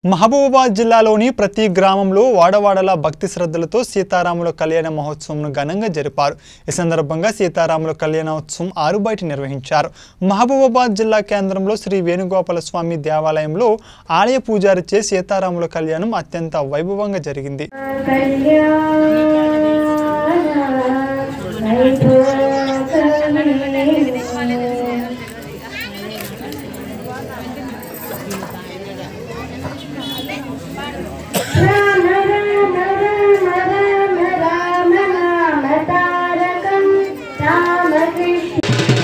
మహబూబాబాద్ జిల్లాలోని ప్రతి గ్రామంలో వాడవాడల భక్తి శ్రద్ధలతో సీతారాముల కళ్యాణ మహోత్సవంను ఘనంగా జరిపారు ఈ సందర్భంగా సీతారాముల కళ్యాణోత్సవం ఆరుబయట నిర్వహించారు మహబూబాబాద్ జిల్లా కేంద్రంలో శ్రీ వేణుగోపాల స్వామి దేవాలయంలో ఆలయ పూజారిచే సీతారాముల కళ్యాణం అత్యంత వైభవంగా జరిగింది రామ రామ రామ రామ రామ నామ తారకం రామకృష్ణ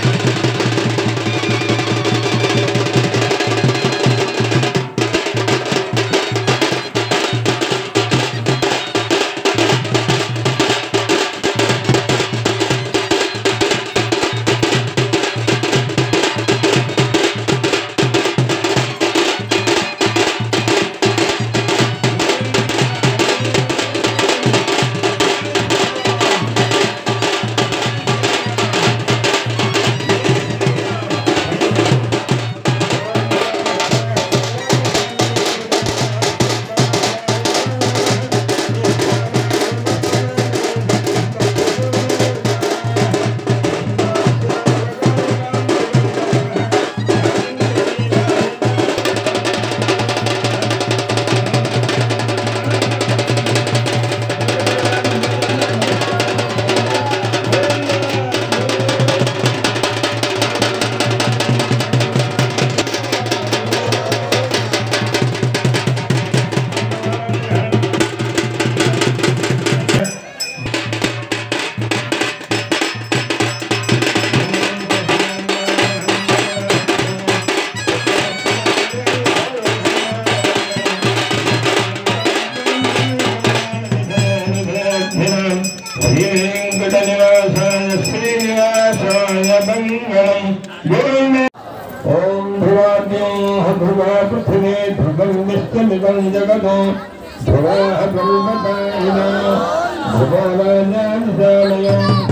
వెంకటనివాసాయ శ్రీనివాసాయ మంగళం గోవింద ఓం ధ్రువాద్యం ధ్రువా పృథివీ ధ్రువం విశ్వమిదం జగదో ధ్రువా బ్రహ్మపాయినా ధ్రువోరాజానుశాలయం